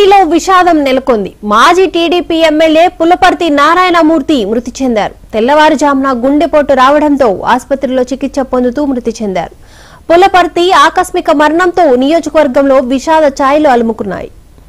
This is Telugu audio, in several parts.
టీడీపీలో విషాదం నెలకొంది మాజీ టీడీపీ ఎమ్మెల్యే పులపర్తి నారాయణమూర్తి మృతి చెందారు తెల్లవారుజామున గుండెపోటు రావడంతో ఆసుపత్రిలో చికిత్స పొందుతూ మృతి చెందారు పులపర్తి ఆకస్మిక మరణంతో నియోజకవర్గంలో విషాద ఛాయలు అలుముకున్నాయి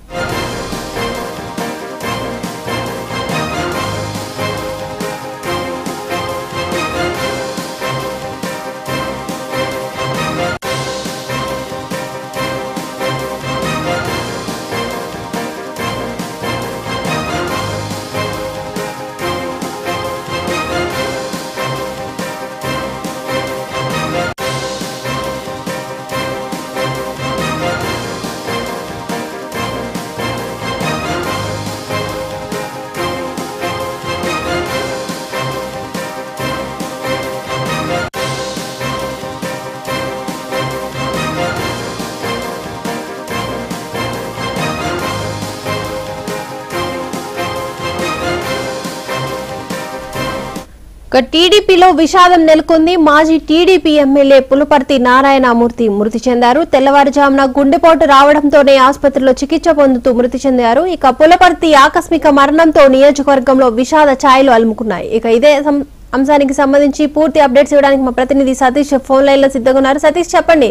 ఇక టీడీపీలో విషాదం నెలకొంది మాజీ టీడీపీ ఎమ్మెల్యే పులపర్తి నారాయణమూర్తి మృతి చెందారు తెల్లవారుజామున గుండెపోటు రావడంతోనే ఆసుపత్రిలో చికిత్స పొందుతూ మృతి చెందారు ఇక పులపర్తి ఆకస్మిక మరణంతో నియోజకవర్గంలో విషాద ఛాయలు అలుముకున్నాయి ఇక ఇదే సం- అంశానికి సంబంధించి పూర్తి అప్డేట్స్ ఇవ్వడానికి మా ప్రతినిధి సతీష్ ఫోన్ లైన్ లో సిద్ధంగా ఉన్నారు సతీష్ చెప్పండి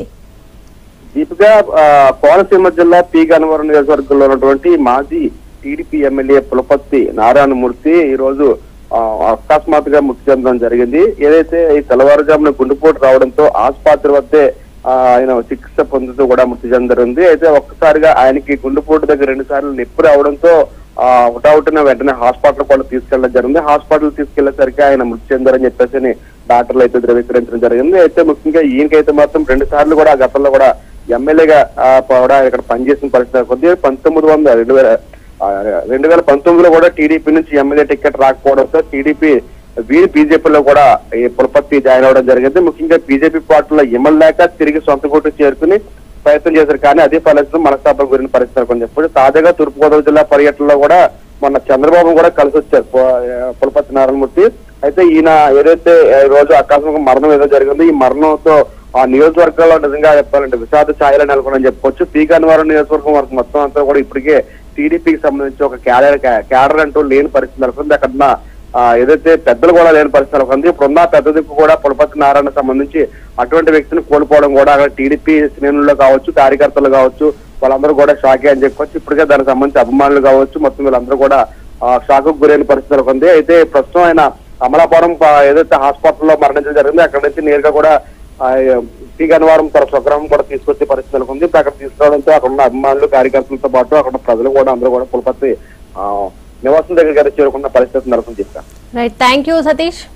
దీపిక ఆ, కోనసీమ జిల్లా పి గన్నవరం నియోజకవర్గంలో ఉన్నటువంటి మాజీ టీడీపీ ఎమ్మెల్యే పులపత్తి నారాయణమూర్తి ఈ రోజు ఆ, అకస్మాత్తుగా మృతి చెందడం జరిగింది ఏదైతే ఈ తెల్లవారుజామున గుండెపోటు రావడంతో ఆసుపత్రి వద్దే ఆ, ఆయన చికిత్స పొందుతూ కూడా మృతి చెందరింది అయితే ఒక్కసారిగా ఆయనకి గుండెపోటు దగ్గర రెండు సార్లు నొప్పి రావడంతో ఆ ఒకటవుతున్న వెంటనే హాస్పిటల్ కూడా తీసుకెళ్ళడం జరిగింది హాస్పిటల్ తీసుకెళ్లేసరికి ఆయన మృతి చెందారని చెప్పేసి అని డాక్టర్లు అయితే ధృవీకరించడం జరిగింది అయితే ముఖ్యంగా ఈయనకైతే మాత్రం రెండు సార్లు కూడా గతంలో కూడా ఎమ్మెల్యేగా ఆ, కూడా ఇక్కడ పనిచేసిన పరిస్థితి కొద్దిగా పంతొమ్మిది వందల రెండు వేల ఆ, రెండు వేల పంతొమ్మిదిలో కూడా టీడీపీ నుంచి ఎమ్మెల్యే టికెట్ రాకపోవడంతో టీడీపీ వీరి బీజేపీలో కూడా ఈ పులపత్తి జాయిన్ అవ్వడం జరిగింది ముఖ్యంగా బీజేపీ పార్టీలో ఇమ్మలేక తిరిగి సొంత కోటు చేరుకుని ప్రయత్నం చేశారు కానీ అదే ఫలితం మనస్తాపం గురిన పరిస్థితి అని చెప్పి తాజాగా తూర్పుగోదావరి జిల్లా పర్యటనలో కూడా మొన్న చంద్రబాబు కూడా కలిసి వచ్చారు పు- పులపతి నారాయణమూర్తి అయితే ఈయన ఏదైతే ఈ రోజు ఆకస్మిక మరణం ఏదో జరిగిందో ఈ మరణంతో ఆ నియోజకవర్గంలో నిజంగా చెప్పాలంటే విషాద ఛాయలు నెలకొనని చెప్పుకోవచ్చు పీకానివారం నియోజకవర్గం వరకు మొత్తం అంతా కూడా ఇప్పటికే టీడీపీకి సంబంధించి ఒక క్యాడర్ క్యాడర్ అంటూ లేని పరిస్థితి నెలకొంది అక్కడ ఉన్న, ఆ, ఏదైతే పెద్దలు కూడా లేని పరిస్థితి నెలకొంది ఇప్పుడున్న పెద్ద దిక్కు కూడా పులపతి నారాయణ సంబంధించి అటువంటి వ్యక్తిని కోల్పోవడం కూడా అక్కడ టీడీపీ శ్రేణుల్లో కావచ్చు కార్యకర్తలు కావచ్చు వాళ్ళందరూ కూడా షాకే అని చెప్పుకోవచ్చు ఇప్పటికే దానికి సంబంధించి అభిమానులు కావచ్చు మొత్తం వీళ్ళందరూ కూడా షాక్ గురైన పరిస్థితి నెలకొంది అయితే ప్రస్తుతం ఆయన అమలాపురం ప- ఏదైతే హాస్పిటల్లో మరణించడం జరిగింది అక్కడ నుంచి నేరుగా కూడా ఆ, పి గన్నవరం తన స్వగ్రామం కూడా తీసుకొచ్చే పరిస్థితి నెలకొంది ఇప్పుడు అక్కడ తీసుకురావడంతో అక్కడ ఉన్న అభిమానులు కార్యకర్తలతో పాటు అక్కడ ఉన్న ప్రజలు కూడా అందరూ కూడా పులపతి ఆ, నివాసం దగ్గరికి అయితే చేరుకున్న పరిస్థితి నెలకొంది చెప్తాను రైట్ థ్యాంక్ యూ సతీష్